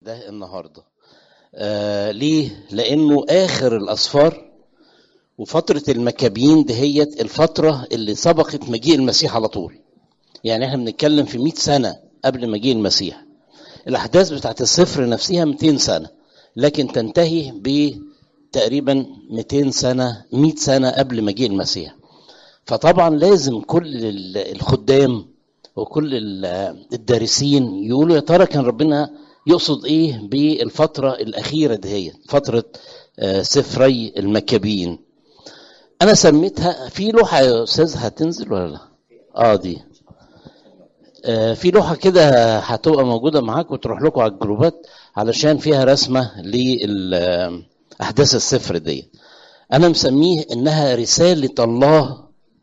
ده النهارده آه ليه لانه اخر الاسفار وفتره المكابين دهيت الفتره اللي سبقت مجيء المسيح على طول يعني احنا بنتكلم في 100 سنه قبل مجيء المسيح الاحداث بتاعت السفر نفسها 200 سنه لكن تنتهي بتقريبا 200 سنه 100 سنه قبل مجيء المسيح فطبعا لازم كل الخدام وكل الدارسين يقولوا يا ترى كان ربنا يقصد ايه بالفتره الاخيره دهيت فتره سفري المكابين انا سميتها في لوحه يا استاذ هتنزل ولا لا اه دي آه في لوحه كده هتبقى موجوده معاك وتروح لكم على الجروبات علشان فيها رسمه لاحداث السفر دي انا مسميه انها رساله الله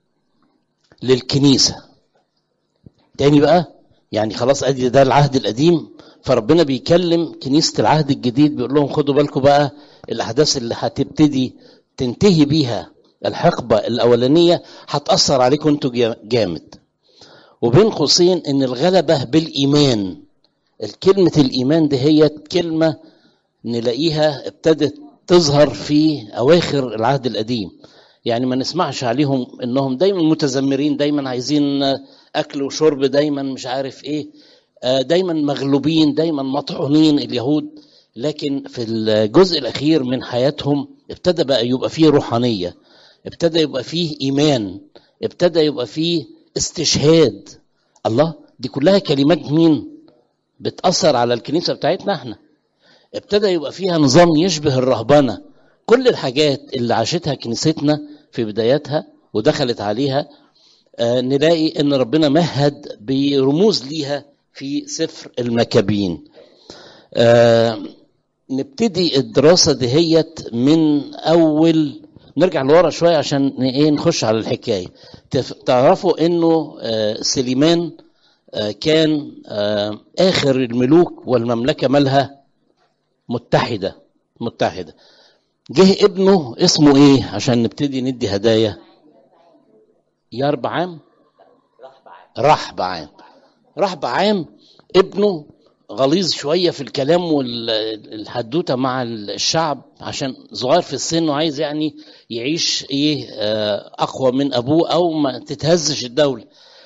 للكنيسه تاني بقى يعني خلاص ادي ده العهد القديم فربنا بيكلم كنيسه العهد الجديد بيقول لهم خدوا بالكم بقى الاحداث اللي هتبتدي تنتهي بيها الحقبه الاولانيه هتاثر عليكم انتوا جامد وبين قوسين ان الغلبه بالايمان الكلمه الايمان دي هي كلمه نلاقيها ابتدت تظهر في اواخر العهد القديم يعني ما نسمعش عليهم انهم دايما متذمرين دايما عايزين اكل وشرب دايما مش عارف ايه دايما مغلوبين دايما مطعونين اليهود لكن في الجزء الاخير من حياتهم ابتدى بقى يبقى فيه روحانيه ابتدى يبقى فيه ايمان ابتدى يبقى فيه استشهاد الله دي كلها كلمات مين بتاثر على الكنيسه بتاعتنا احنا ابتدى يبقى فيها نظام يشبه الرهبنه كل الحاجات اللي عاشتها كنيستنا في بداياتها ودخلت عليها آه نلاقي ان ربنا مهد برموز ليها في سفر المكابين آه نبتدي الدراسه دهيت من اول نرجع لورا شويه عشان ايه نخش على الحكايه تعرفوا انه آه سليمان آه كان آه اخر الملوك والمملكه مالها متحده متحده جه ابنه اسمه ايه عشان نبتدي ندي هدايا يربع عام رحب عام رحب عام ابنه غليظ شويه في الكلام والحدوته مع الشعب عشان صغير في السن وعايز يعني يعيش ايه اقوى من ابوه او ما تتهزش الدوله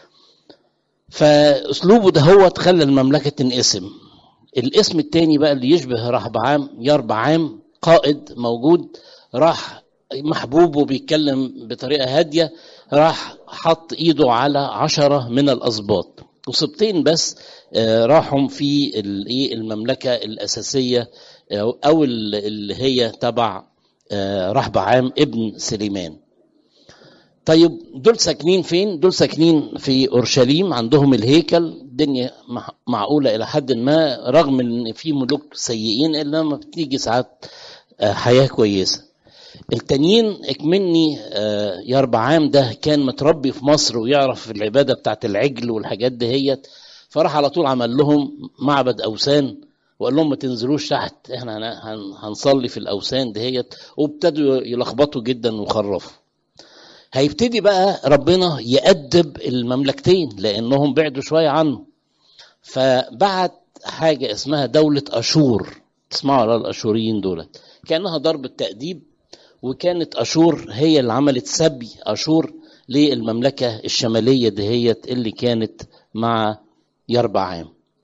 فاسلوبه ده هو خلى المملكه تنقسم الاسم التاني بقى اللي يشبه رحب عام يربع عام قائد موجود راح محبوب وبيتكلم بطريقه هاديه راح حط ايده على عشرة من الاسباط وسبطين بس راحوا في المملكة الأساسية أو اللي هي تبع رحب عام ابن سليمان طيب دول ساكنين فين؟ دول ساكنين في أورشليم عندهم الهيكل الدنيا معقولة إلى حد ما رغم إن في ملوك سيئين إلا لما بتيجي ساعات حياة كويسة التانيين اكمني يربع عام ده كان متربي في مصر ويعرف العباده بتاعت العجل والحاجات دهيت فراح على طول عمل لهم معبد اوثان وقال لهم ما تنزلوش تحت احنا هنصلي في الاوثان دهيت وابتدوا يلخبطوا جدا وخرفوا هيبتدي بقى ربنا يأدب المملكتين لانهم بعدوا شويه عنه فبعت حاجه اسمها دوله اشور تسمعوا على الاشوريين دولت كانها ضرب التأديب وكانت أشور هي اللي عملت سبي أشور للمملكة الشمالية دهيت اللي كانت مع يربع عام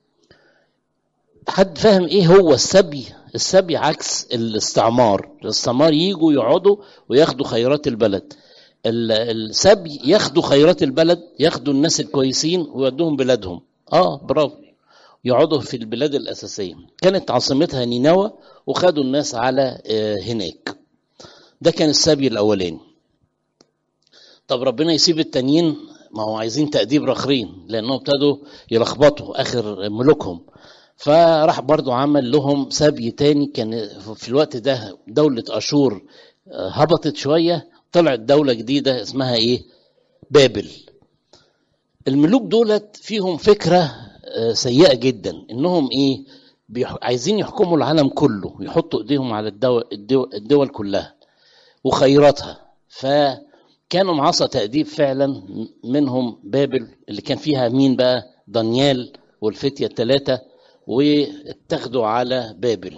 حد فاهم ايه هو السبي السبي عكس الاستعمار الاستعمار يجوا يقعدوا وياخدوا خيرات البلد السبي ياخدوا خيرات البلد ياخدوا الناس الكويسين ويودوهم بلادهم اه برافو يقعدوا في البلاد الأساسية كانت عاصمتها نينوى وخدوا الناس على هناك ده كان السبي الأولاني طب ربنا يسيب التانيين ما هو عايزين تأديب رخرين لأنهم ابتدوا يلخبطوا آخر ملوكهم فراح برضو عمل لهم سبي تاني كان في الوقت ده دولة أشور هبطت شوية طلعت دولة جديدة اسمها إيه بابل الملوك دولت فيهم فكرة سيئة جدا إنهم إيه بيح... عايزين يحكموا العالم كله يحطوا إيديهم على الدول, الدول, الدول كلها وخيراتها فكانوا معصى تأديب فعلا منهم بابل اللي كان فيها مين بقى دانيال والفتية الثلاثة واتخذوا على بابل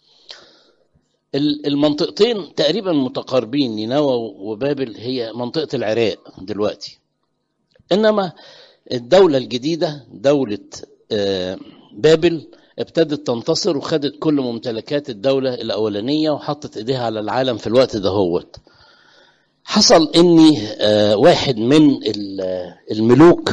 المنطقتين تقريبا متقاربين نينوى وبابل هي منطقة العراق دلوقتي إنما الدولة الجديدة دولة بابل ابتدت تنتصر وخدت كل ممتلكات الدولة الأولانية وحطت إيديها على العالم في الوقت ده هوت حصل إني واحد من الملوك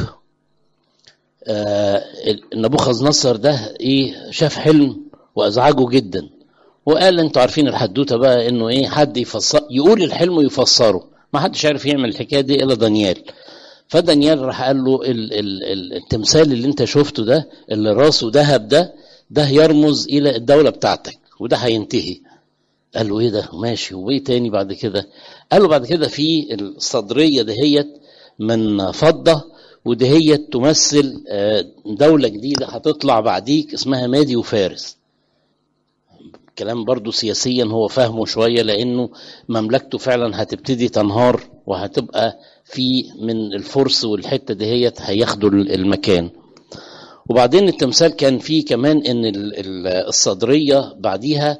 نبوخذ نصر ده إيه شاف حلم وأزعجه جدا وقال انتوا عارفين الحدوته بقى انه ايه حد يفسر يقول الحلم ويفسره ما حدش عارف يعمل الحكايه دي الا دانيال فدانيال راح قال له ال ال ال التمثال اللي انت شفته ده اللي راسه ذهب ده ده يرمز الى الدوله بتاعتك وده هينتهي قال له ايه ده ماشي وايه تاني بعد كده قال له بعد كده في الصدريه دهيت من فضه ودهيت تمثل دوله جديده هتطلع بعديك اسمها مادي وفارس كلام برضو سياسيا هو فاهمه شوية لأنه مملكته فعلا هتبتدي تنهار وهتبقى في من الفرس والحتة دهيت هياخدوا المكان وبعدين التمثال كان فيه كمان ان الصدرية بعديها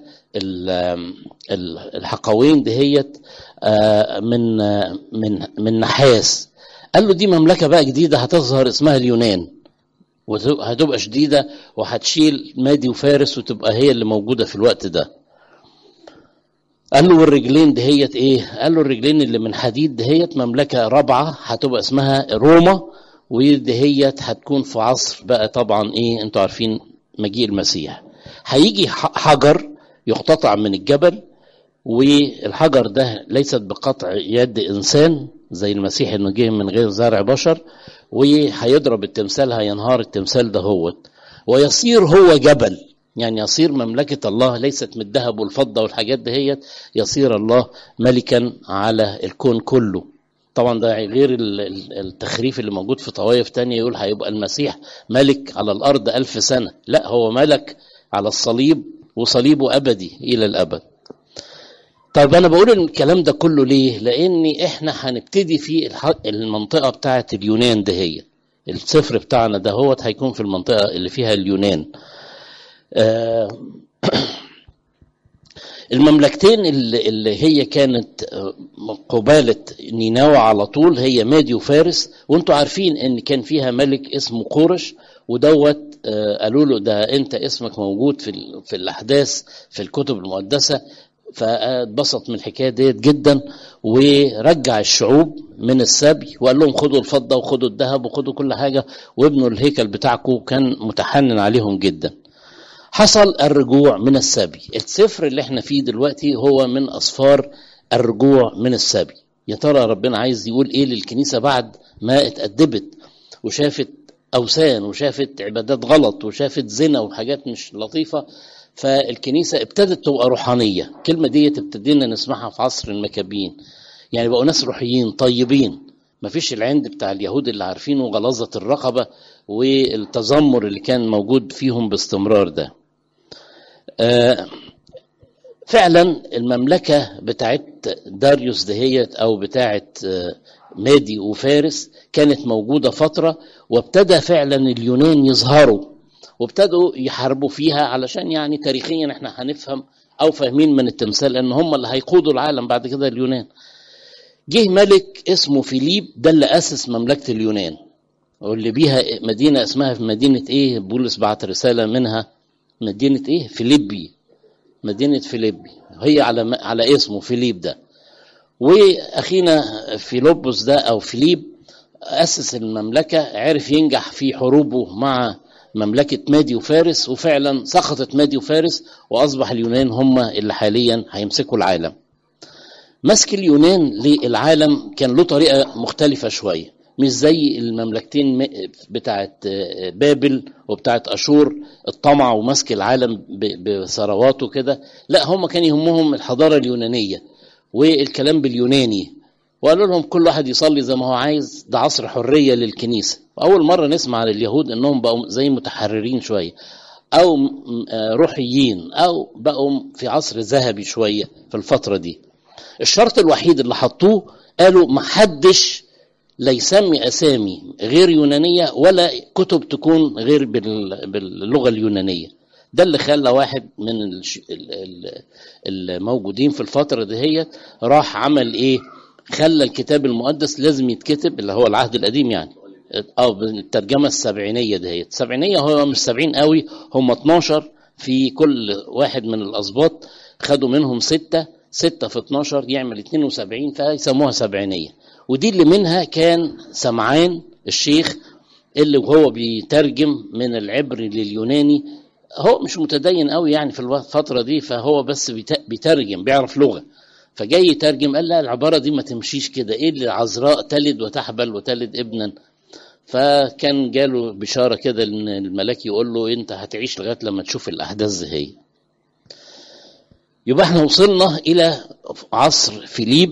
الحقوين دهيت من من من نحاس قال له دي مملكة بقى جديدة هتظهر اسمها اليونان وهتبقى شديدة وهتشيل مادي وفارس وتبقى هي اللي موجودة في الوقت ده قال له والرجلين دهيت ايه قال له الرجلين اللي من حديد دهيت مملكة رابعة هتبقى اسمها روما ودهيت هتكون في عصر بقى طبعا ايه انتوا عارفين مجيء المسيح هيجي حجر يقتطع من الجبل والحجر ده ليست بقطع يد انسان زي المسيح انه جه من غير زرع بشر وهيضرب التمثال هينهار التمثال ده هوت ويصير هو جبل يعني يصير مملكة الله ليست من الذهب والفضة والحاجات دهيت يصير الله ملكا على الكون كله طبعا ده غير التخريف اللي موجود في طوائف تانية يقول هيبقى المسيح ملك على الأرض ألف سنة لا هو ملك على الصليب وصليبه أبدي إلى الأبد طيب انا بقول الكلام ده كله ليه لان احنا هنبتدي في المنطقه بتاعه اليونان دهية السفر بتاعنا ده هو هيكون في المنطقه اللي فيها اليونان آه المملكتين اللي, اللي هي كانت قبالة نينوى على طول هي مادي وفارس وانتوا عارفين ان كان فيها ملك اسمه قورش ودوت آه قالوا له ده انت اسمك موجود في في الاحداث في الكتب المقدسه فاتبسط من الحكايه ديت جدا ورجع الشعوب من السبي وقال لهم خدوا الفضه وخدوا الذهب وخدوا كل حاجه وابنوا الهيكل بتاعكم كان متحنن عليهم جدا. حصل الرجوع من السبي، السفر اللي احنا فيه دلوقتي هو من اسفار الرجوع من السبي. يا ترى ربنا عايز يقول ايه للكنيسه بعد ما اتأدبت وشافت اوثان وشافت عبادات غلط وشافت زنا وحاجات مش لطيفه فالكنيسة ابتدت تبقى روحانية الكلمة دي ابتدينا نسمعها في عصر المكابين يعني بقوا ناس روحيين طيبين مفيش العند بتاع اليهود اللي عارفينه غلاظة الرقبة والتذمر اللي كان موجود فيهم باستمرار ده آه فعلا المملكة بتاعت داريوس دهيت أو بتاعت آه مادي وفارس كانت موجودة فترة وابتدى فعلا اليونان يظهروا وابتدوا يحاربوا فيها علشان يعني تاريخيا احنا هنفهم او فاهمين من التمثال ان هم اللي هيقودوا العالم بعد كده اليونان جه ملك اسمه فيليب ده اللي اسس مملكه اليونان واللي بيها مدينه اسمها في مدينه ايه بولس بعت رساله منها مدينه ايه فيليبي مدينه فيليبي هي على على اسمه فيليب ده واخينا فيلبس ده او فيليب اسس المملكه عرف ينجح في حروبه مع مملكة مادي وفارس وفعلا سقطت مادي وفارس وأصبح اليونان هم اللي حاليا هيمسكوا العالم مسك اليونان للعالم كان له طريقة مختلفة شوية مش زي المملكتين بتاعت بابل وبتاعت أشور الطمع ومسك العالم بثرواته كده لا هم كان يهمهم الحضارة اليونانية والكلام باليوناني وقالوا لهم كل واحد يصلي زي ما هو عايز ده عصر حريه للكنيسه واول مره نسمع عن اليهود انهم بقوا زي متحررين شويه او روحيين او بقوا في عصر ذهبي شويه في الفتره دي الشرط الوحيد اللي حطوه قالوا ما حدش لا يسمي اسامي غير يونانيه ولا كتب تكون غير باللغه اليونانيه ده اللي خلى واحد من الموجودين في الفتره دهيت راح عمل ايه خلى الكتاب المقدس لازم يتكتب اللي هو العهد القديم يعني اه بالترجمه السبعينيه دهيت السبعينيه هو مش سبعين قوي هم 12 في كل واحد من الاسباط خدوا منهم سته سته في 12 يعمل 72 فيسموها سبعينيه ودي اللي منها كان سمعان الشيخ اللي وهو بيترجم من العبري لليوناني هو مش متدين قوي يعني في الفتره دي فهو بس بيترجم بيعرف لغه فجاي يترجم قال لا العباره دي ما تمشيش كده ايه اللي عذراء تلد وتحبل وتلد ابنا فكان جاله بشاره كده ان الملاك يقول له انت هتعيش لغايه لما تشوف الاحداث دي هي يبقى احنا وصلنا الى عصر فيليب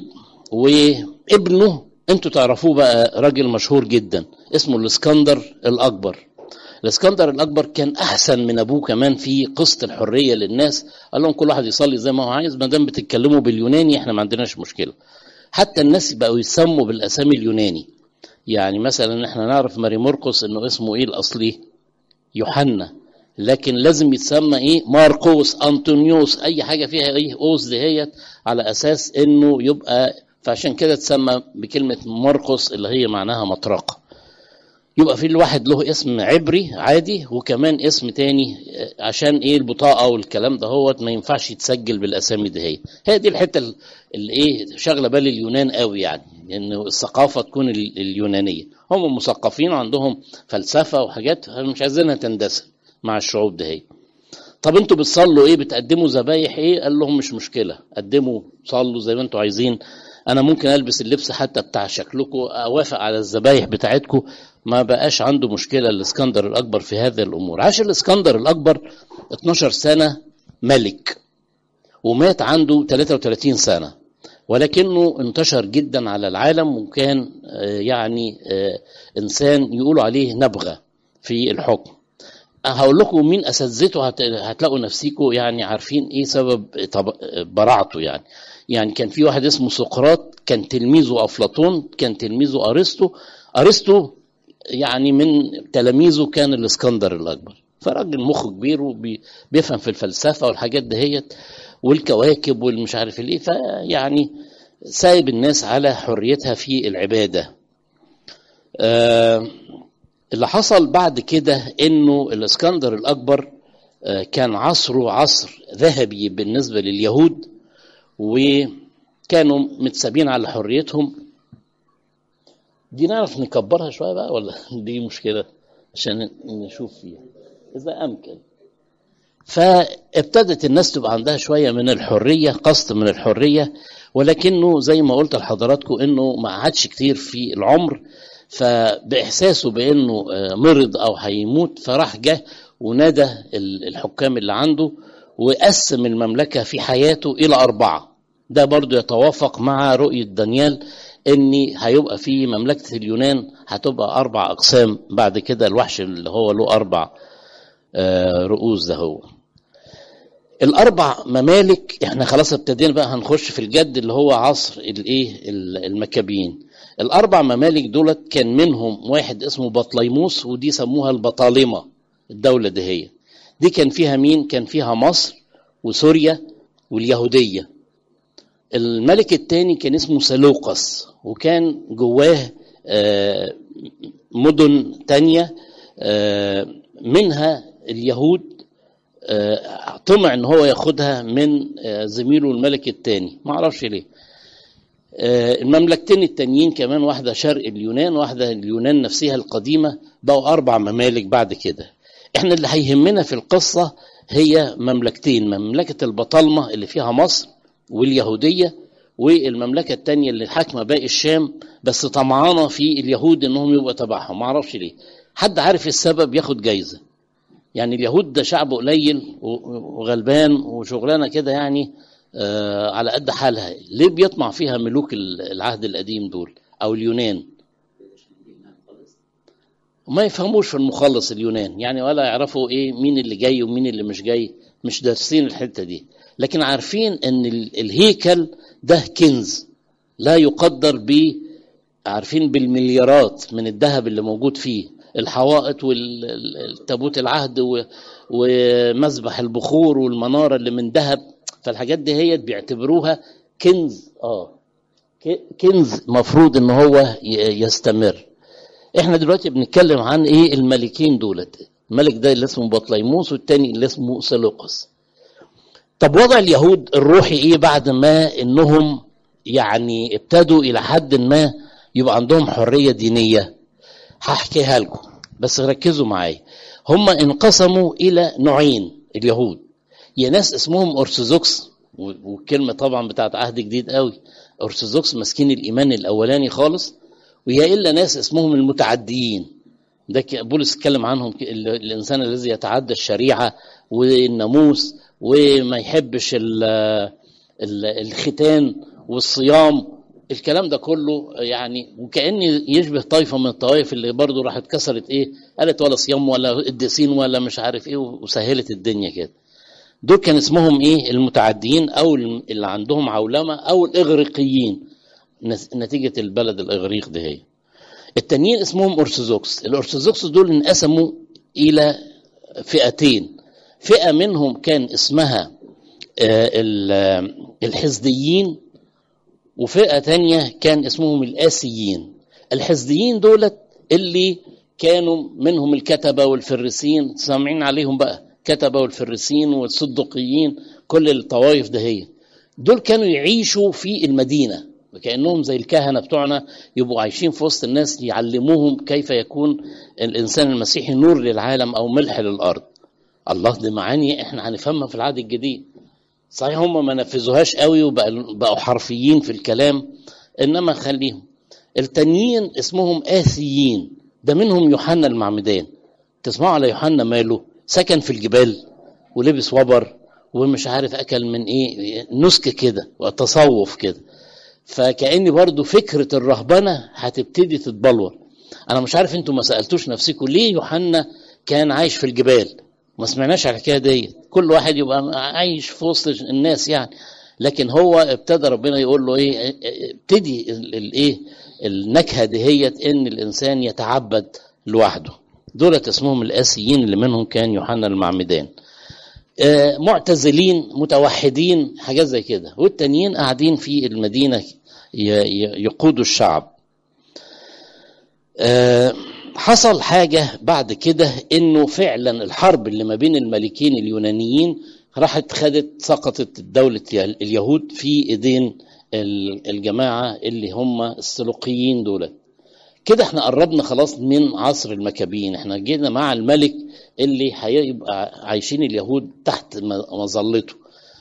وابنه انتوا تعرفوه بقى راجل مشهور جدا اسمه الاسكندر الاكبر الاسكندر الاكبر كان احسن من ابوه كمان في قسط الحريه للناس قال لهم كل واحد يصلي زي ما هو عايز ما دام بتتكلموا باليوناني احنا ما عندناش مشكله حتى الناس بقوا يسموا بالاسامي اليوناني يعني مثلا احنا نعرف ماري مرقس انه اسمه ايه الاصلي يوحنا لكن لازم يتسمى ايه ماركوس انطونيوس اي حاجه فيها ايه اوس دهيت على اساس انه يبقى فعشان كده تسمى بكلمه مرقس اللي هي معناها مطرقه يبقى في الواحد له اسم عبري عادي وكمان اسم تاني عشان ايه البطاقه والكلام ده هو ما ينفعش يتسجل بالاسامي دي هي هي دي الحته اللي ايه شاغله بال اليونان قوي يعني ان الثقافه تكون اليونانيه هم مثقفين وعندهم فلسفه وحاجات مش عايزينها تندثر مع الشعوب ده هي طب انتوا بتصلوا ايه بتقدموا ذبايح ايه قال لهم مش مشكله قدموا صلوا زي ما انتوا عايزين انا ممكن البس اللبس حتى بتاع شكلكم اوافق على الذبايح بتاعتكم ما بقاش عنده مشكله الاسكندر الاكبر في هذه الامور عاش الاسكندر الاكبر 12 سنه ملك ومات عنده 33 سنه ولكنه انتشر جدا على العالم وكان يعني انسان يقولوا عليه نبغه في الحكم هقول لكم مين اساتذته هتلاقوا نفسيكم يعني عارفين ايه سبب براعته يعني يعني كان في واحد اسمه سقراط كان تلميذه افلاطون كان تلميذه ارسطو ارسطو يعني من تلاميذه كان الاسكندر الاكبر فراجل مخه كبير وبيفهم في الفلسفه والحاجات دهيت والكواكب والمش عارف ايه فيعني سايب الناس على حريتها في العباده آه اللي حصل بعد كده انه الاسكندر الاكبر آه كان عصره عصر ذهبي بالنسبه لليهود وكانوا متسابين على حريتهم دي نعرف نكبرها شويه بقى ولا دي مشكله عشان نشوف فيها اذا امكن فابتدت الناس تبقى عندها شويه من الحريه قسط من الحريه ولكنه زي ما قلت لحضراتكم انه ما عادش كتير في العمر فباحساسه بانه مرض او هيموت فراح جه ونادى الحكام اللي عنده وقسم المملكه في حياته الى اربعه ده برضو يتوافق مع رؤيه دانيال ان هيبقى في مملكه اليونان هتبقى اربع اقسام بعد كده الوحش اللي هو له اربع رؤوس ده هو الاربع ممالك احنا خلاص ابتدينا بقى هنخش في الجد اللي هو عصر الايه المكابين الاربع ممالك دولت كان منهم واحد اسمه بطليموس ودي سموها البطالمه الدوله دي هي دي كان فيها مين كان فيها مصر وسوريا واليهوديه الملك الثاني كان اسمه سلوقس وكان جواه مدن تانية منها اليهود طمع ان هو ياخدها من زميله الملك الثاني ما اعرفش ليه المملكتين التانيين كمان واحدة شرق اليونان واحدة اليونان نفسها القديمة بقوا أربع ممالك بعد كده احنا اللي هيهمنا في القصة هي مملكتين مملكة البطالمة اللي فيها مصر واليهودية والمملكة التانية اللي حاكمة باقي الشام بس طمعانة في اليهود انهم يبقوا تبعهم ما اعرفش ليه حد عارف السبب ياخد جايزة يعني اليهود ده شعب قليل وغلبان وشغلانة كده يعني آه على قد حالها ليه بيطمع فيها ملوك العهد القديم دول او اليونان وما يفهموش في المخلص اليونان يعني ولا يعرفوا ايه مين اللي جاي ومين اللي مش جاي مش دارسين الحته دي لكن عارفين ان الهيكل ده كنز لا يقدر ب عارفين بالمليارات من الذهب اللي موجود فيه الحوائط والتابوت العهد ومذبح البخور والمناره اللي من ذهب فالحاجات دي هي بيعتبروها كنز اه كنز مفروض ان هو يستمر احنا دلوقتي بنتكلم عن ايه الملكين دولت الملك ده اللي اسمه بطليموس والتاني اللي اسمه سلوقس طب وضع اليهود الروحي ايه بعد ما انهم يعني ابتدوا الى حد ما يبقى عندهم حريه دينيه هحكيها لكم بس ركزوا معايا هم انقسموا الى نوعين اليهود يا ناس اسمهم ارثوذكس والكلمه طبعا بتاعت عهد جديد قوي ارثوذكس ماسكين الايمان الاولاني خالص ويا الا ناس اسمهم المتعديين ده بولس اتكلم عنهم الانسان الذي يتعدى الشريعه والناموس وما يحبش الختان والصيام الكلام ده كله يعني وكأن يشبه طائفة من الطوائف اللي برضو راحت كسرت ايه قالت ولا صيام ولا قديسين ولا مش عارف ايه وسهلت الدنيا كده دول كان اسمهم ايه المتعديين او اللي عندهم عولمة او الاغريقيين نتيجة البلد الاغريق ده هي التانيين اسمهم ارثوذكس الارثوذكس دول انقسموا الى فئتين فئة منهم كان اسمها الحزديين وفئة تانية كان اسمهم الآسيين الحزديين دولت اللي كانوا منهم الكتبة والفريسين سامعين عليهم بقى كتبة والفريسين والصدقيين كل الطوائف ده هي دول كانوا يعيشوا في المدينة كأنهم زي الكهنة بتوعنا يبقوا عايشين في وسط الناس يعلموهم كيف يكون الإنسان المسيحي نور للعالم أو ملح للأرض الله دي معاني احنا هنفهمها في العهد الجديد صحيح هم ما نفذوهاش قوي وبقوا حرفيين في الكلام انما خليهم التانيين اسمهم آسيين ده منهم يوحنا المعمدان تسمعوا على يوحنا ماله سكن في الجبال ولبس وبر ومش عارف اكل من ايه نسك كده وتصوف كده فكأني برضو فكرة الرهبنة هتبتدي تتبلور انا مش عارف انتوا ما سألتوش نفسكم ليه يوحنا كان عايش في الجبال ما سمعناش على الحكايه ديت كل واحد يبقى عايش في وسط الناس يعني لكن هو ابتدى ربنا يقول له ايه ابتدي الايه النكهه دهيت ان الانسان يتعبد لوحده دولت اسمهم الاسيين اللي منهم كان يوحنا المعمدان آه معتزلين متوحدين حاجات زي كده والتانيين قاعدين في المدينه يقودوا الشعب آه حصل حاجة بعد كده انه فعلا الحرب اللي ما بين الملكين اليونانيين راحت خدت سقطت دولة اليهود في ايدين الجماعة اللي هم السلوقيين دول كده احنا قربنا خلاص من عصر المكابين احنا جينا مع الملك اللي هيبقى عايشين اليهود تحت مظلته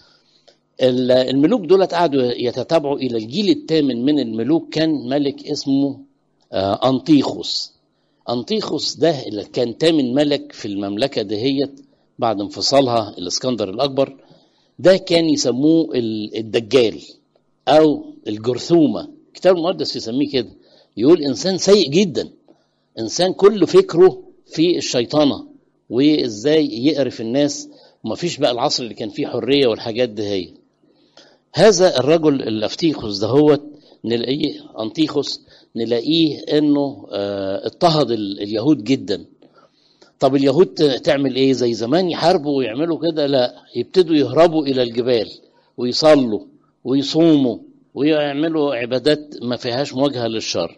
الملوك دولت قعدوا يتتابعوا الى الجيل الثامن من الملوك كان ملك اسمه انطيخوس أنطيخوس ده اللي كان تامن ملك في المملكة دهيت بعد انفصالها الإسكندر الأكبر ده كان يسموه الدجال أو الجرثومة الكتاب المقدس يسميه كده يقول إنسان سيء جدا إنسان كل فكره في الشيطنة وإزاي يقرف الناس ومفيش بقى العصر اللي كان فيه حرية والحاجات دهيت هذا الرجل الأفتيخوس دهوت نلاقيه أنطيخوس نلاقيه انه اه اضطهد اليهود جدا طب اليهود تعمل ايه زي زمان يحاربوا ويعملوا كده لا يبتدوا يهربوا الى الجبال ويصلوا ويصوموا ويعملوا عبادات ما فيهاش مواجهه للشر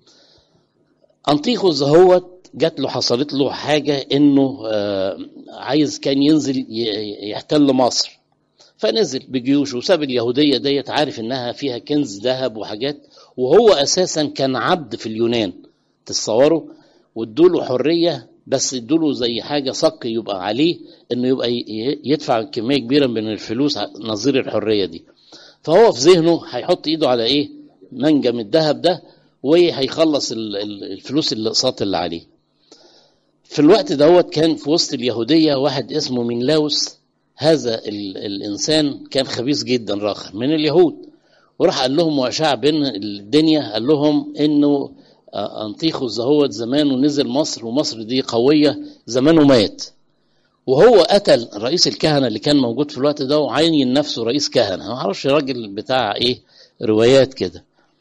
انطيخوس هوت جات له حصلت له حاجه انه اه عايز كان ينزل يحتل مصر فنزل بجيوش وساب اليهوديه ديت عارف انها فيها كنز ذهب وحاجات وهو اساسا كان عبد في اليونان تصوروا وادوله حريه بس ادوله زي حاجه صك يبقى عليه انه يبقى يدفع كميه كبيره من الفلوس نظير الحريه دي فهو في ذهنه هيحط ايده على ايه منجم الذهب ده وهيخلص الفلوس اللي اقساط اللي عليه في الوقت دوت كان في وسط اليهوديه واحد اسمه مينلاوس هذا الانسان كان خبيث جدا راخر من اليهود وراح قال لهم واشاع بين الدنيا قال لهم انه انطيخوس دهوت زمانه نزل مصر ومصر دي قويه زمانه مات وهو قتل رئيس الكهنه اللي كان موجود في الوقت ده وعين نفسه رئيس كهنه ما اعرفش راجل بتاع ايه روايات كده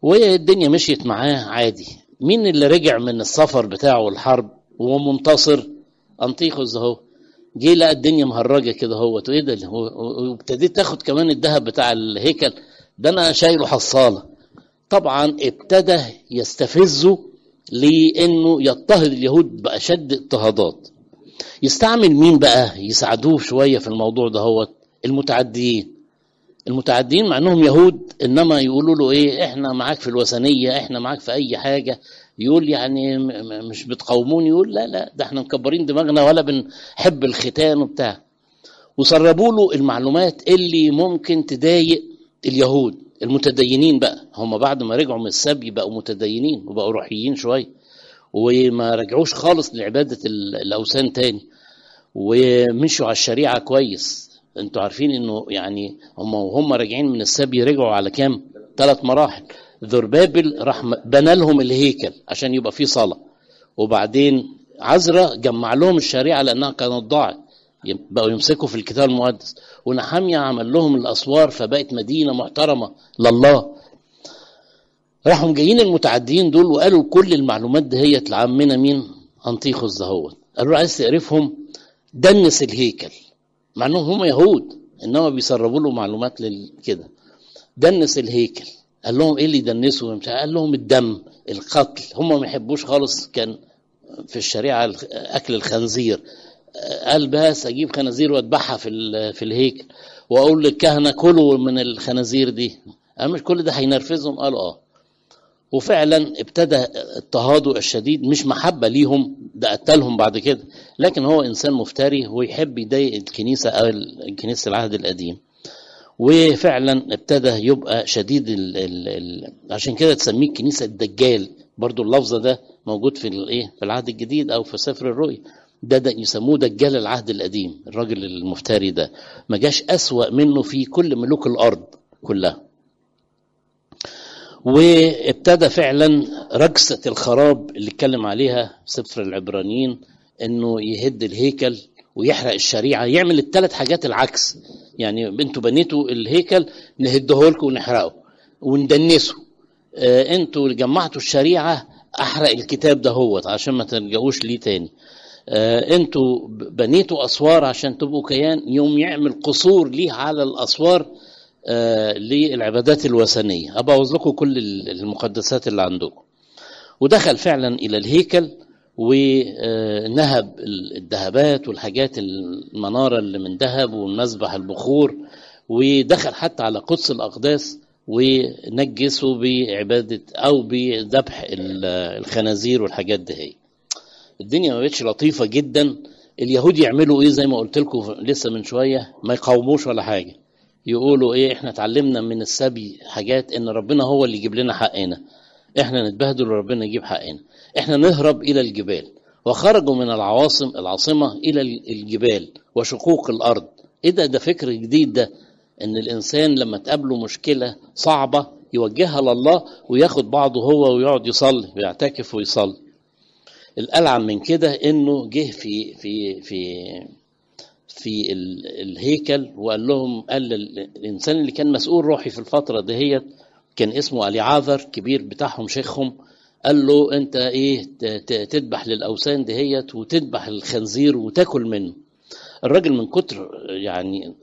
والدنيا مشيت معاه عادي مين اللي رجع من السفر بتاعه الحرب وهو منتصر انطيخوس اهو جه لقى الدنيا مهرجه كده هو ايه ده وابتديت تاخد كمان الذهب بتاع الهيكل ده انا شايله حصاله طبعا ابتدى يستفزه لانه يضطهد اليهود باشد اضطهادات يستعمل مين بقى يساعدوه شويه في الموضوع ده هو المتعديين المتعدين مع انهم يهود انما يقولوا له ايه احنا معاك في الوثنيه احنا معاك في اي حاجه يقول يعني مش بتقاومون يقول لا لا ده احنا مكبرين دماغنا ولا بنحب الختان وبتاع وسربوا له المعلومات اللي ممكن تضايق اليهود المتدينين بقى هم بعد ما رجعوا من السبي بقوا متدينين وبقوا روحيين شويه وما رجعوش خالص لعباده الاوثان تاني ومشوا على الشريعه كويس انتوا عارفين انه يعني هم وهم راجعين من السبي رجعوا على كام ثلاث مراحل ذربابل راح بنى لهم الهيكل عشان يبقى فيه صلاه وبعدين عزرا جمع لهم الشريعه لانها كانت ضاعت بقوا يمسكوا في الكتاب المقدس ونحامية عمل لهم الأسوار فبقت مدينة محترمة لله راحوا جايين المتعديين دول وقالوا كل المعلومات دي هي لعمنا مين أنطيخوس دهوت قالوا له عايز تعرفهم دنس الهيكل مع انهم هم يهود انما بيسربوا له معلومات كده دنس الهيكل قال لهم ايه اللي يدنسوا قال لهم الدم القتل هم ما يحبوش خالص كان في الشريعه اكل الخنزير قال بس اجيب خنازير واذبحها في في الهيكل واقول للكهنه كلوا من الخنازير دي قال مش كل ده هينرفزهم قالوا اه وفعلا ابتدى اضطهاده الشديد مش محبه ليهم ده قتلهم بعد كده لكن هو انسان مفتري ويحب يضايق الكنيسه او كنيسه العهد القديم وفعلا ابتدى يبقى شديد ال ال ال عشان كده تسميه الكنيسه الدجال برضو اللفظ ده موجود في الايه في العهد الجديد او في سفر الرؤيا ده, ده يسموه دجال العهد القديم الراجل المفتري ده ما جاش أسوأ منه في كل ملوك الأرض كلها وابتدى فعلا رجسة الخراب اللي اتكلم عليها سفر العبرانيين انه يهد الهيكل ويحرق الشريعة يعمل الثلاث حاجات العكس يعني انتوا بنيتوا الهيكل نهده لكم ونحرقه وندنسه اه انتوا جمعتوا الشريعة احرق الكتاب ده هوت عشان ما تلجأوش ليه تاني آه انتوا بنيتوا اسوار عشان تبقوا كيان يوم يعمل قصور ليه على الاسوار آه للعبادات الوثنيه ابوظ لكم كل المقدسات اللي عندكم ودخل فعلا الى الهيكل ونهب الذهبات والحاجات المناره اللي من ذهب والمذبح البخور ودخل حتى على قدس الاقداس ونجسه بعباده او بذبح الخنازير والحاجات دي هي الدنيا ما بقتش لطيفة جدا اليهود يعملوا ايه زي ما قلت لكم لسه من شوية ما يقاوموش ولا حاجة يقولوا ايه احنا اتعلمنا من السبي حاجات ان ربنا هو اللي يجيب لنا حقنا احنا نتبهدل وربنا يجيب حقنا احنا نهرب الى الجبال وخرجوا من العواصم العاصمة الى الجبال وشقوق الارض ايه ده ده فكر جديد ده ان الانسان لما تقابله مشكلة صعبة يوجهها لله وياخد بعضه هو ويقعد يصلي ويعتكف ويصلي الألعن من كده إنه جه في في في في الهيكل وقال لهم قال الإنسان اللي كان مسؤول روحي في الفترة دهيت كان اسمه علي عاذر كبير بتاعهم شيخهم قال له أنت إيه تذبح للأوثان دهيت وتذبح الخنزير وتاكل منه الراجل من كتر يعني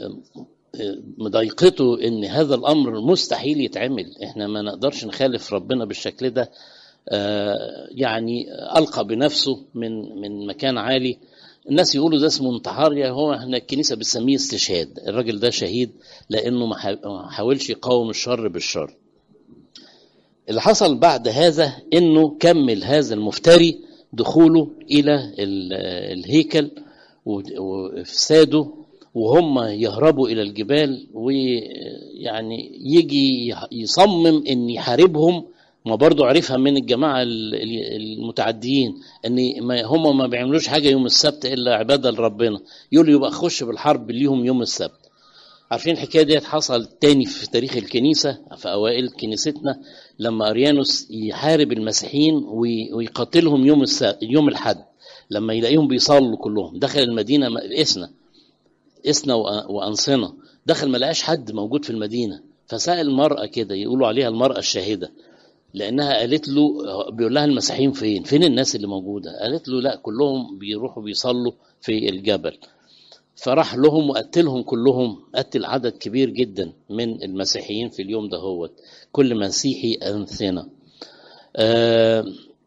مضايقته ان هذا الامر مستحيل يتعمل احنا ما نقدرش نخالف ربنا بالشكل ده يعني ألقى بنفسه من من مكان عالي الناس يقولوا ده اسمه انتحار يعني هو احنا الكنيسه بتسميه استشهاد الراجل ده شهيد لانه ما حاولش يقاوم الشر بالشر اللي حصل بعد هذا انه كمل هذا المفتري دخوله الى الهيكل وافساده وهم يهربوا الى الجبال ويعني يجي يصمم ان يحاربهم ما برضو عرفها من الجماعة المتعديين ان ما هم ما بيعملوش حاجة يوم السبت الا عبادة لربنا يقولوا يبقى خش بالحرب ليهم يوم السبت عارفين الحكاية دي حصل تاني في تاريخ الكنيسة في أوائل كنيستنا لما أريانوس يحارب المسيحيين ويقاتلهم يوم السبت يوم الحد لما يلاقيهم بيصلوا كلهم دخل المدينة إسنا إسنا وأنصنة دخل ما لقاش حد موجود في المدينة فسأل المرأة كده يقولوا عليها المرأة الشاهدة لأنها قالت له بيقول لها المسيحيين فين؟ فين الناس اللي موجودة؟ قالت له لا كلهم بيروحوا بيصلوا في الجبل فراح لهم وقتلهم كلهم قتل عدد كبير جدا من المسيحيين في اليوم ده هو كل مسيحي أنثنة آه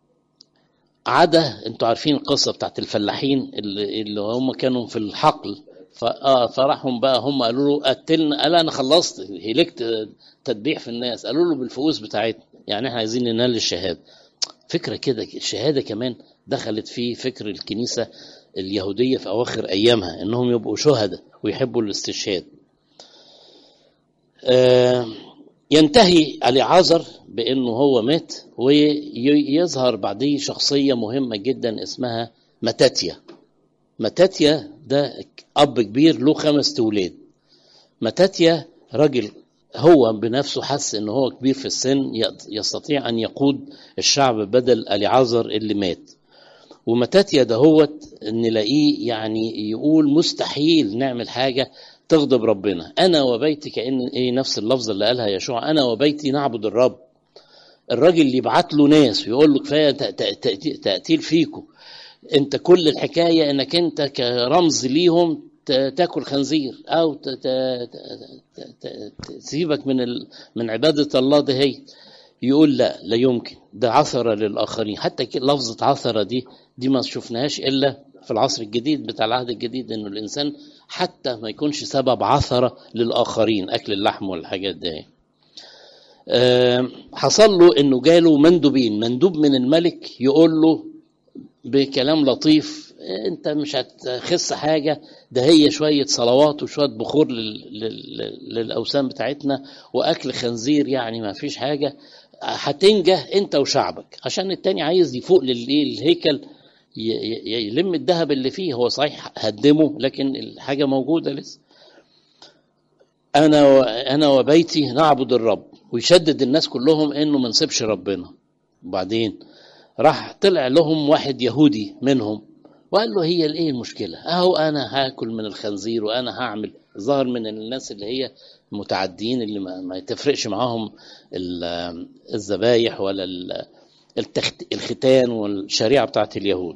عدا انتوا عارفين القصة بتاعت الفلاحين اللي, اللي هم كانوا في الحقل فراحهم بقى هم قالوا له قتلنا قال انا خلصت هلكت تذبيح في الناس قالوا له بالفؤوس بتاعتنا يعني احنا عايزين ننال الشهاده فكره كده الشهاده كمان دخلت في فكر الكنيسه اليهوديه في اواخر ايامها انهم يبقوا شهداء ويحبوا الاستشهاد آه ينتهي اليعازر بانه هو مات ويظهر بعديه شخصيه مهمه جدا اسمها متاتيا متاتيا ده اب كبير له خمس اولاد متاتيا راجل هو بنفسه حس ان هو كبير في السن يستطيع ان يقود الشعب بدل اليعازر اللي مات ومتاتيا دهوت نلاقيه يعني يقول مستحيل نعمل حاجه تغضب ربنا انا وبيتي كان ايه نفس اللفظ اللي قالها يشوع انا وبيتي نعبد الرب الراجل اللي يبعت له ناس ويقول له كفايه تقتيل فيكم انت كل الحكايه انك انت كرمز ليهم تاكل خنزير او تسيبك من من عباده الله ده هي يقول لا لا يمكن ده عثرة للآخرين حتى لفظة عثرة دي دي ما شفناهاش إلا في العصر الجديد بتاع العهد الجديد إنه الإنسان حتى ما يكونش سبب عثرة للآخرين أكل اللحم والحاجات دي أه حصل له إنه جاله مندوبين مندوب من الملك يقول له بكلام لطيف انت مش هتخس حاجة ده هي شوية صلوات وشوية بخور للأوثان بتاعتنا وأكل خنزير يعني ما فيش حاجة هتنجح انت وشعبك عشان التاني عايز يفوق للهيكل يلم الذهب اللي فيه هو صحيح هدمه لكن الحاجة موجودة لسه أنا أنا وبيتي نعبد الرب ويشدد الناس كلهم إنه ما نسيبش ربنا وبعدين راح طلع لهم واحد يهودي منهم وقال له هي ايه المشكله اهو انا هاكل من الخنزير وانا هعمل ظهر من الناس اللي هي متعدين اللي ما, ما تفرقش معاهم الذبايح ولا الختان والشريعه بتاعت اليهود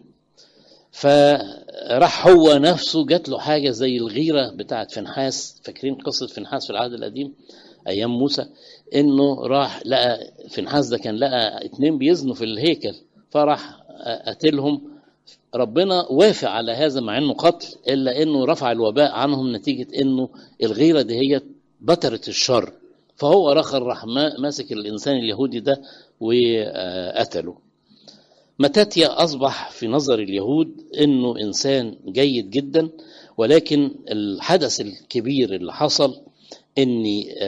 فراح هو نفسه جات له حاجه زي الغيره بتاعت فنحاس فاكرين قصه فنحاس في العهد القديم ايام موسى انه راح لقى فنحاس ده كان لقى اتنين بيزنوا في الهيكل فراح قتلهم ربنا وافق على هذا مع انه قتل الا انه رفع الوباء عنهم نتيجه انه الغيره دي هي بترت الشر فهو رخر راح ماسك الانسان اليهودي ده وقتله متاتيا اصبح في نظر اليهود انه انسان جيد جدا ولكن الحدث الكبير اللي حصل ان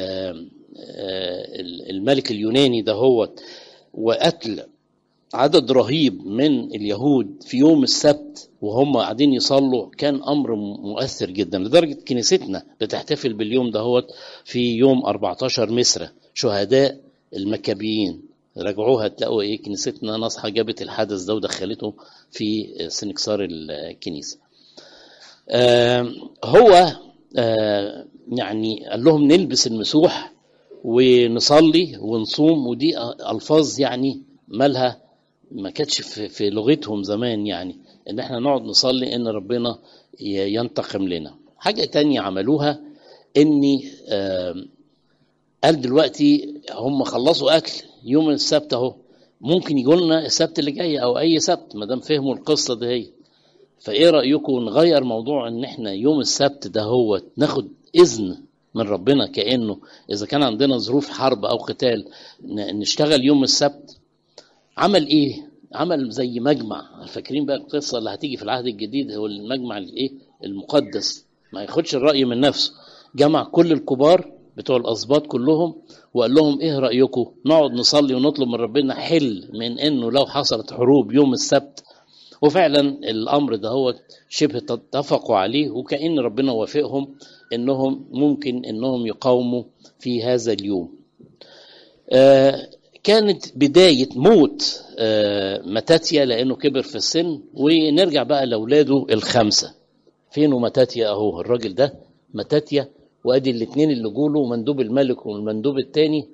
الملك اليوناني ده هو وقتل عدد رهيب من اليهود في يوم السبت وهم قاعدين يصلوا كان امر مؤثر جدا لدرجه كنيستنا بتحتفل باليوم دهوت في يوم 14 مصر شهداء المكابيين راجعوها تلاقوا ايه كنيستنا نصحى جابت الحدث ده ودخلته في سنكسار الكنيسه. آه هو آه يعني قال لهم نلبس المسوح ونصلي ونصوم ودي الفاظ يعني مالها ما كانتش في, في لغتهم زمان يعني ان احنا نقعد نصلي ان ربنا ينتقم لنا حاجه تانية عملوها اني آه قال دلوقتي هم خلصوا اكل يوم السبت اهو ممكن يجوا لنا السبت اللي جاي او اي سبت ما دام فهموا القصه دي هي فايه رايكم نغير موضوع ان احنا يوم السبت ده هو ناخد اذن من ربنا كانه اذا كان عندنا ظروف حرب او قتال نشتغل يوم السبت عمل ايه عمل زي مجمع فاكرين بقى القصه اللي هتيجي في العهد الجديد هو المجمع الايه المقدس ما ياخدش الراي من نفسه جمع كل الكبار بتوع الاسباط كلهم وقال لهم ايه رايكم نقعد نصلي ونطلب من ربنا حل من انه لو حصلت حروب يوم السبت وفعلا الامر ده هو شبه اتفقوا عليه وكان ربنا وافقهم انهم ممكن انهم يقاوموا في هذا اليوم آه كانت بداية موت آه متاتيا لأنه كبر في السن ونرجع بقى لأولاده الخمسة فين متاتيا أهو الراجل ده متاتيا وادي الاثنين اللي جوله مندوب الملك والمندوب الثاني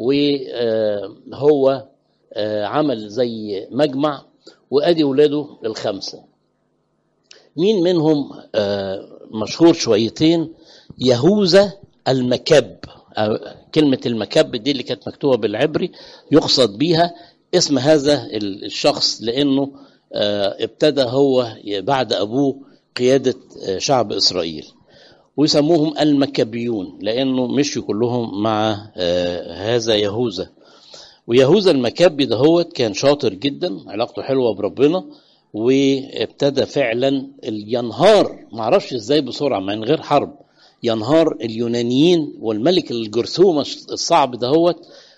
وهو عمل زي مجمع وادي ولاده الخمسه مين منهم مشهور شويتين يهوذا المكب كلمة المكب دي اللي كانت مكتوبة بالعبري يقصد بيها اسم هذا الشخص لأنه ابتدى هو بعد أبوه قيادة شعب إسرائيل ويسموهم المكبيون لأنه مشوا كلهم مع هذا يهوذا ويهوذا المكبي ده هو كان شاطر جدا علاقته حلوة بربنا وابتدى فعلا ينهار معرفش ازاي بسرعة من غير حرب ينهار اليونانيين والملك الجرثومة الصعب دهوت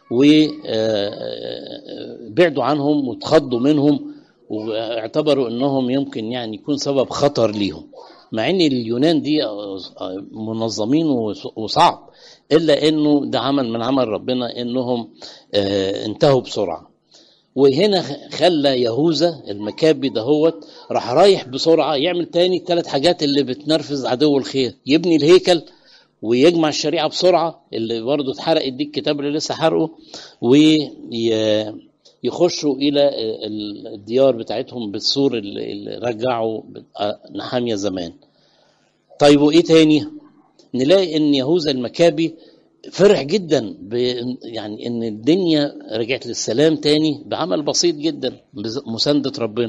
وبعدوا عنهم واتخضوا منهم واعتبروا انهم يمكن يعني يكون سبب خطر ليهم مع ان اليونان دي منظمين وصعب الا انه ده عمل من عمل ربنا انهم انتهوا بسرعه وهنا خلى يهوذا المكابي دهوت راح رايح بسرعه يعمل تاني الثلاث حاجات اللي بتنرفز عدو الخير يبني الهيكل ويجمع الشريعه بسرعه اللي برضه اتحرقت دي الكتاب اللي لسه حرقه ويخشوا الى الديار بتاعتهم بالسور اللي رجعوا نحاميه زمان طيب وايه تاني نلاقي ان يهوذا المكابي فرح جدا ب يعني ان الدنيا رجعت للسلام تاني بعمل بسيط جدا بمسانده ربنا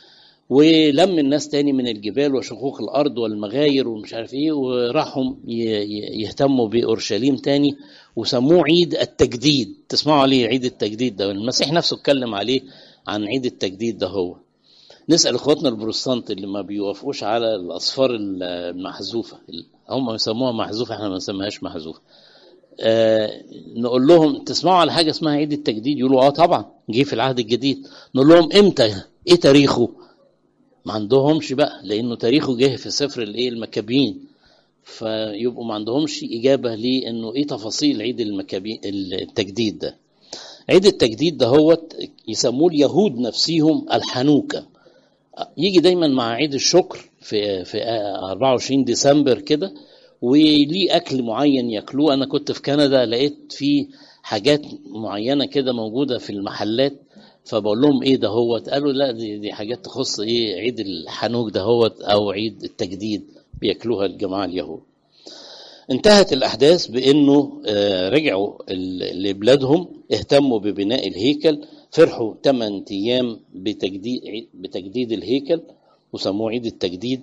ولم الناس تاني من الجبال وشقوق الارض والمغاير ومش عارف ايه وراحوا يهتموا باورشليم تاني وسموه عيد التجديد تسمعوا عليه عيد التجديد ده المسيح نفسه اتكلم عليه عن عيد التجديد ده هو نسال اخواتنا البروتستانت اللي ما بيوافقوش على الاصفار المحذوفه هم يسموها محذوفه احنا ما نسميهاش محذوفه آه نقول لهم تسمعوا على حاجه اسمها عيد التجديد يقولوا اه طبعا جه في العهد الجديد نقول لهم امتى ايه تاريخه ما عندهمش بقى لانه تاريخه جه في سفر الايه المكابين فيبقوا ما عندهمش اجابه ليه انه ايه تفاصيل عيد المكابين التجديد ده عيد التجديد ده هو يسموه اليهود نفسيهم الحنوكه يجي دايما مع عيد الشكر في في 24 ديسمبر كده وليه اكل معين ياكلوه انا كنت في كندا لقيت في حاجات معينه كده موجوده في المحلات فبقول لهم ايه ده هو قالوا لا دي, دي حاجات تخص ايه عيد الحنوك ده هو او عيد التجديد بياكلوها الجماعه اليهود انتهت الاحداث بانه رجعوا لبلادهم اهتموا ببناء الهيكل فرحوا 8 ايام بتجديد بتجديد الهيكل وسموه عيد التجديد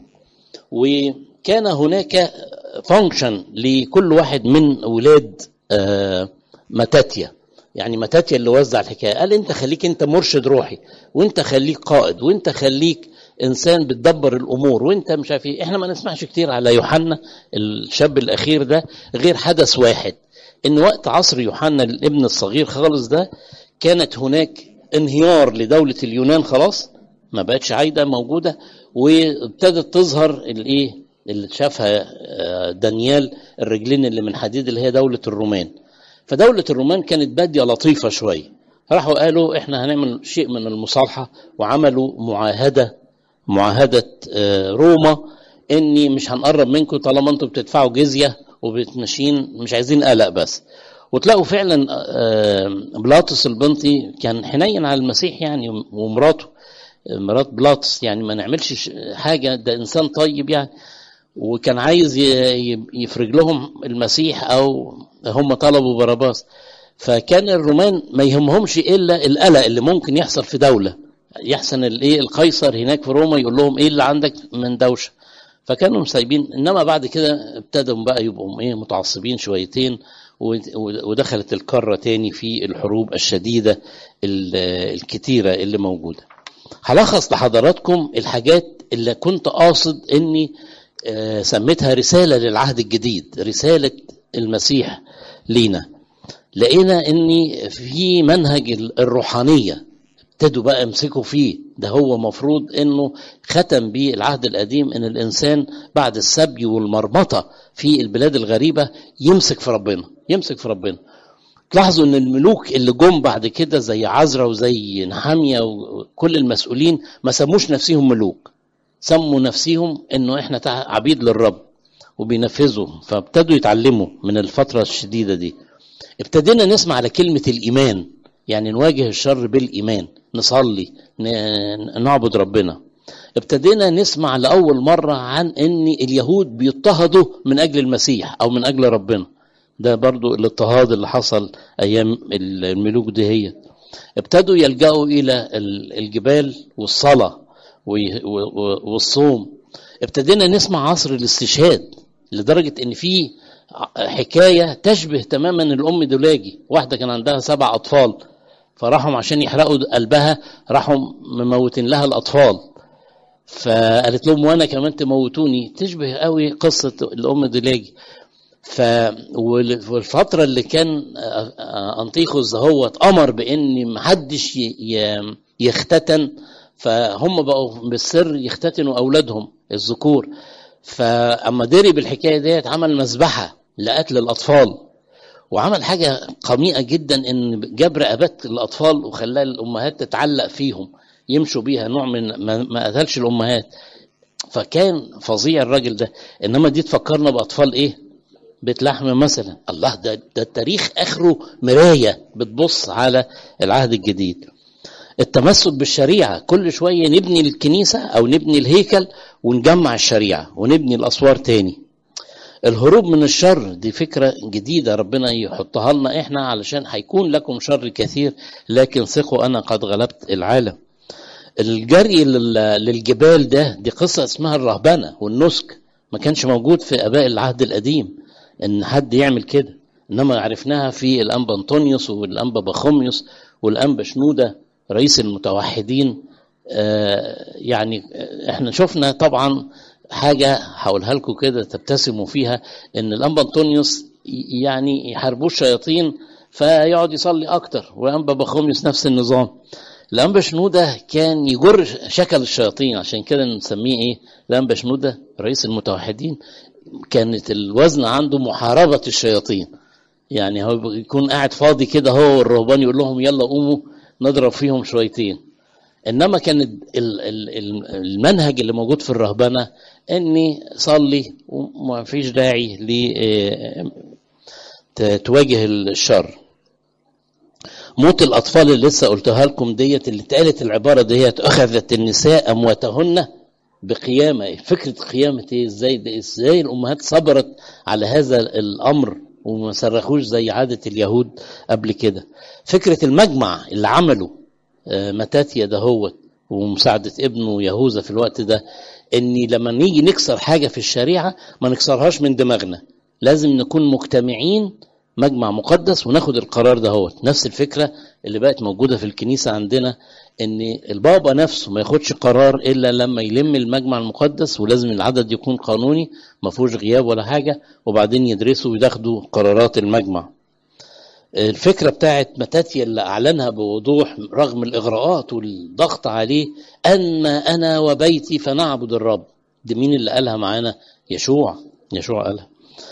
وكان هناك فانكشن لكل واحد من ولاد متاتيا يعني متاتيا اللي وزع الحكايه قال انت خليك انت مرشد روحي وانت خليك قائد وانت خليك انسان بتدبر الامور وانت مش عارف ايه احنا ما نسمعش كتير على يوحنا الشاب الاخير ده غير حدث واحد ان وقت عصر يوحنا الابن الصغير خالص ده كانت هناك انهيار لدوله اليونان خلاص ما بقتش عايده موجوده وابتدت تظهر الايه اللي شافها دانيال الرجلين اللي من حديد اللي هي دوله الرومان فدولة الرومان كانت بادية لطيفة شوية راحوا قالوا احنا هنعمل شيء من المصالحة وعملوا معاهدة معاهدة روما اني مش هنقرب منكم طالما انتم بتدفعوا جزية وبتمشين مش عايزين قلق بس وتلاقوا فعلا بلاطس البنطي كان حنين على المسيح يعني ومراته مرات بلاطس يعني ما نعملش حاجة ده إنسان طيب يعني وكان عايز يفرج لهم المسيح او هم طلبوا باراباس فكان الرومان ما يهمهمش الا القلق اللي ممكن يحصل في دوله يحسن الايه القيصر هناك في روما يقول لهم ايه اللي عندك من دوشه فكانوا مسايبين انما بعد كده ابتدوا بقى يبقوا ايه متعصبين شويتين ودخلت القاره تاني في الحروب الشديده الكتيره اللي موجوده هلخص لحضراتكم الحاجات اللي كنت قاصد اني سميتها رسالة للعهد الجديد رسالة المسيح لينا لقينا ان في منهج الروحانية ابتدوا بقى يمسكوا فيه ده هو مفروض انه ختم بيه العهد القديم ان الانسان بعد السبي والمرمطة في البلاد الغريبة يمسك في ربنا يمسك في ربنا تلاحظوا ان الملوك اللي جم بعد كده زي عزرا وزي نحامية وكل المسؤولين ما سموش نفسهم ملوك سموا نفسهم انه احنا عبيد للرب وبينفذوا فابتدوا يتعلموا من الفترة الشديدة دي ابتدينا نسمع على كلمة الإيمان يعني نواجه الشر بالإيمان نصلي نعبد ربنا ابتدينا نسمع لأول مرة عن أن اليهود بيضطهدوا من أجل المسيح أو من أجل ربنا ده برضو الاضطهاد اللي حصل أيام الملوك دي هي ابتدوا يلجأوا إلى الجبال والصلاة والصوم ابتدينا نسمع عصر الاستشهاد لدرجة ان في حكاية تشبه تماما الأم دولاجي واحدة كان عندها سبع أطفال فراحوا عشان يحرقوا قلبها راحوا مموتين لها الأطفال فقالت لهم وانا كمان تموتوني تشبه قوي قصة الأم دولاجي ف والفترة اللي كان أنطيخوس هو أمر بإن محدش يختتن فهم بقوا بالسر يختتنوا أولادهم الذكور فأما دري بالحكاية ديت عمل مذبحة لقتل الأطفال وعمل حاجة قميئة جدا إن جاب رقبات الأطفال وخلاها الأمهات تتعلق فيهم يمشوا بيها نوع من ما قتلش الأمهات فكان فظيع الراجل ده إنما دي تفكرنا بأطفال إيه بيت لحم مثلا الله ده, ده التاريخ آخره مراية بتبص على العهد الجديد التمسك بالشريعة كل شوية نبني الكنيسة أو نبني الهيكل ونجمع الشريعة ونبني الأسوار تاني الهروب من الشر دي فكرة جديدة ربنا يحطها لنا إحنا علشان هيكون لكم شر كثير لكن ثقوا أنا قد غلبت العالم الجري للجبال ده دي قصة اسمها الرهبنة والنسك ما كانش موجود في آباء العهد القديم إن حد يعمل كده إنما عرفناها في الأنبا أنطونيوس والأنبا بخوميوس والأنبا شنودة رئيس المتوحدين يعني احنا شفنا طبعا حاجة هقولها لكم كده تبتسموا فيها ان الانبا انطونيوس يعني يحاربوه الشياطين فيقعد يصلي اكتر والانبا بخوميوس نفس النظام الانبا شنودة كان يجر شكل الشياطين عشان كده نسميه ايه الانبا شنودة رئيس المتوحدين كانت الوزن عنده محاربة الشياطين يعني هو يكون قاعد فاضي كده هو والرهبان يقول لهم يلا قوموا نضرب فيهم شويتين انما كان المنهج اللي موجود في الرهبنه اني صلي وما فيش داعي تواجه الشر موت الاطفال اللي لسه قلتها لكم ديت اللي اتقالت العباره ديت اخذت النساء امواتهن بقيامه فكره قيامه ايه ازاي ده ازاي الامهات صبرت على هذا الامر وما صرخوش زي عاده اليهود قبل كده فكره المجمع اللي عمله متاتيا دهوت ومساعدة ابنه يهوذا في الوقت ده اني لما نيجي نكسر حاجة في الشريعة ما نكسرهاش من دماغنا لازم نكون مجتمعين مجمع مقدس وناخد القرار دهوت نفس الفكرة اللي بقت موجودة في الكنيسة عندنا ان البابا نفسه ما ياخدش قرار الا لما يلم المجمع المقدس ولازم العدد يكون قانوني ما فيهوش غياب ولا حاجة وبعدين يدرسوا وياخدوا قرارات المجمع الفكرة بتاعت متاتيا اللي أعلنها بوضوح رغم الإغراءات والضغط عليه أما أنا وبيتي فنعبد الرب دي مين اللي قالها معانا يشوع يشوع قالها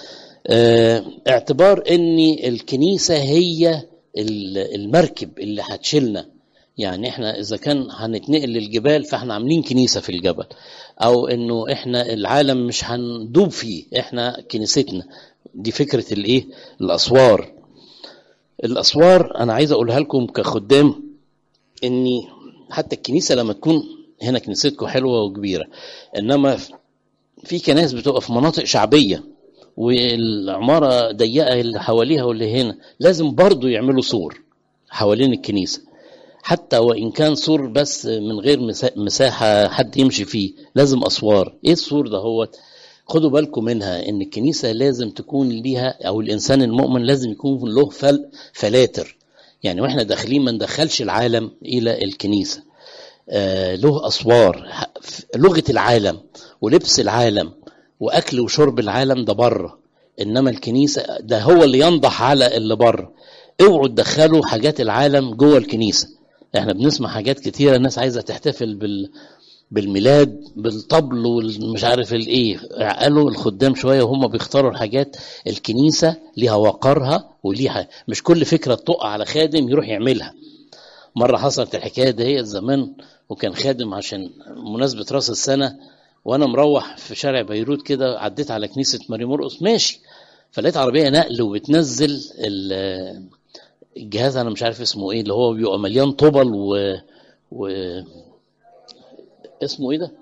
اه اعتبار ان الكنيسة هي المركب اللي هتشيلنا يعني احنا اذا كان هنتنقل للجبال فاحنا عاملين كنيسة في الجبل او انه احنا العالم مش هندوب فيه احنا كنيستنا دي فكرة الايه الاسوار الاسوار انا عايز اقولها لكم كخدام اني حتى الكنيسه لما تكون هنا كنيستكم حلوه وكبيره انما في كنائس بتبقى في مناطق شعبيه والعماره ضيقه اللي حواليها واللي هنا لازم برضو يعملوا سور حوالين الكنيسه حتى وان كان سور بس من غير مساحه حد يمشي فيه لازم اسوار ايه السور ده هو خدوا بالكم منها ان الكنيسه لازم تكون ليها او الانسان المؤمن لازم يكون له فل فلاتر يعني واحنا داخلين ما ندخلش العالم الى الكنيسه آه له اسوار لغه العالم ولبس العالم واكل وشرب العالم ده بره انما الكنيسه ده هو اللي ينضح على اللي بره اوعوا تدخلوا حاجات العالم جوه الكنيسه احنا بنسمع حاجات كتيره الناس عايزه تحتفل بال بالميلاد بالطبل والمش عارف الايه قالوا الخدام شويه وهم بيختاروا الحاجات الكنيسه ليها وقرها وليها مش كل فكره تقع على خادم يروح يعملها مره حصلت الحكايه دي زمان وكان خادم عشان مناسبه راس السنه وانا مروح في شارع بيروت كده عديت على كنيسه ماري مرقص ماشي فلقيت عربيه نقل وبتنزل الجهاز انا مش عارف اسمه ايه اللي هو بيبقى مليان طبل و, و... اسمه ايه ده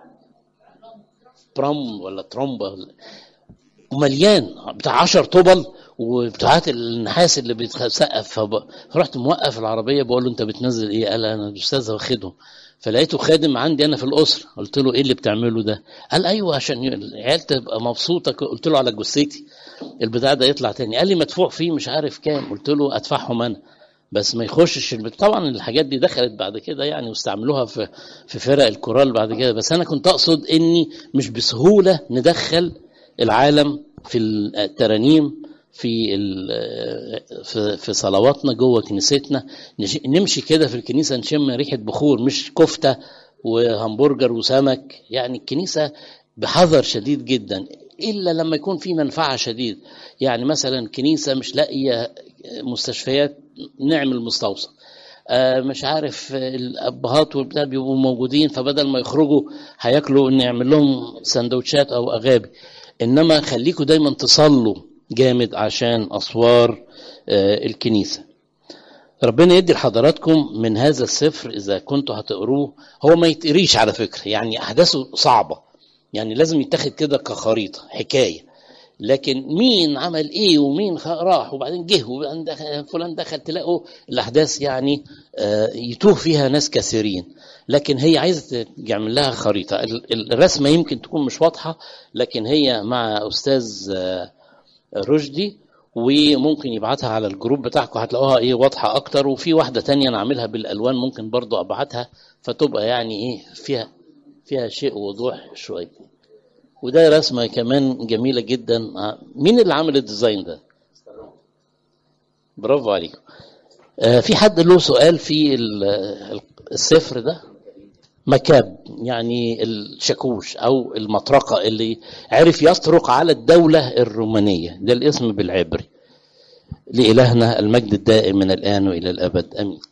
برام ولا ترومبا ومليان بتاع 10 طبل وبتاعات النحاس اللي بتسقف فرحت موقف العربيه بقول له انت بتنزل ايه؟ قال انا الاستاذ واخدهم فلقيته خادم عندي انا في الاسره قلت له ايه اللي بتعمله ده؟ قال ايوه عشان العيال تبقى مبسوطه قلت له على جثتي البتاع ده يطلع تاني قال لي مدفوع فيه مش عارف كام قلت له ادفعهم انا بس ما يخشش طبعا الحاجات دي دخلت بعد كده يعني واستعملوها في في فرق الكورال بعد كده بس انا كنت اقصد اني مش بسهوله ندخل العالم في الترانيم في في في صلواتنا جوه كنيستنا نمشي كده في الكنيسه نشم ريحه بخور مش كفته وهمبرجر وسمك يعني الكنيسه بحذر شديد جدا الا لما يكون في منفعه شديد يعني مثلا كنيسه مش لاقيه مستشفيات نعمل مستوصف آه مش عارف الابهات والبتاع بيبقوا موجودين فبدل ما يخرجوا هياكلوا نعمل لهم سندوتشات او اغابي انما خليكم دايما تصلوا جامد عشان اسوار آه الكنيسه ربنا يدي لحضراتكم من هذا السفر اذا كنتوا هتقروه هو ما يتقريش على فكره يعني احداثه صعبه يعني لازم يتاخد كده كخريطه حكايه لكن مين عمل ايه ومين راح وبعدين جه وبعدين دخل فلان دخل تلاقوا الاحداث يعني يتوه فيها ناس كثيرين لكن هي عايزه يعمل لها خريطه الرسمه يمكن تكون مش واضحه لكن هي مع استاذ رشدي وممكن يبعتها على الجروب بتاعكم هتلاقوها ايه واضحه اكتر وفي واحده تانية انا عاملها بالالوان ممكن برضو ابعتها فتبقى يعني ايه فيها فيها شيء وضوح شويه وده رسمه كمان جميله جدا مين اللي عمل الديزاين ده برافو عليكم آه في حد له سؤال في السفر ده مكاب يعني الشاكوش او المطرقه اللي عرف يطرق على الدوله الرومانيه ده الاسم بالعبري لالهنا المجد الدائم من الان والى الابد امين